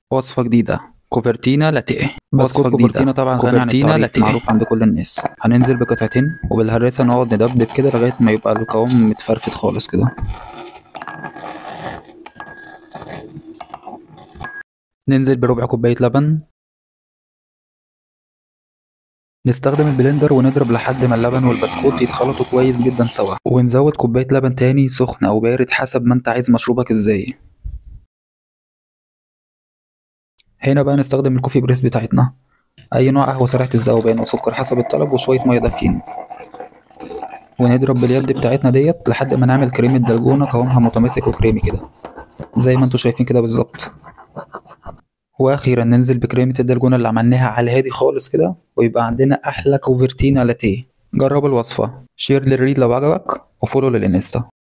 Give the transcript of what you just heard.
وصفة جديدة كوفرتينا لاتيه وصفة وصفة جديدة. كوفرتينا طبعا غني عن كوفرتينا التعريف لاتيه. معروف عند كل الناس هننزل بقطعتين وبالهراسة نقعد ندبدب كده لغاية ما يبقى القوام متفرفت خالص كده ننزل بربع كوباية لبن نستخدم البلندر ونضرب لحد ما اللبن والبسكوت يتخلطوا كويس جدا سوا ونزود كوباية لبن تاني سخن أو بارد حسب ما انت عايز مشروبك ازاي هنا بقى نستخدم الكوفي بريس بتاعتنا أي نوع قهوة سريعة الذوبان وسكر حسب الطلب وشوية مية دافيين ونضرب باليد بتاعتنا ديت لحد ما نعمل كريمة دلجونة قوامها متماسك وكريمي كده زي ما انتوا شايفين كده بالظبط واخيرا ننزل بكريمة الدلجونة اللي عملناها على الهادي خالص كده ويبقى عندنا احلى كوفرتينا لاتيه جرب الوصفة شير للريد لو عجبك وفولو للانستا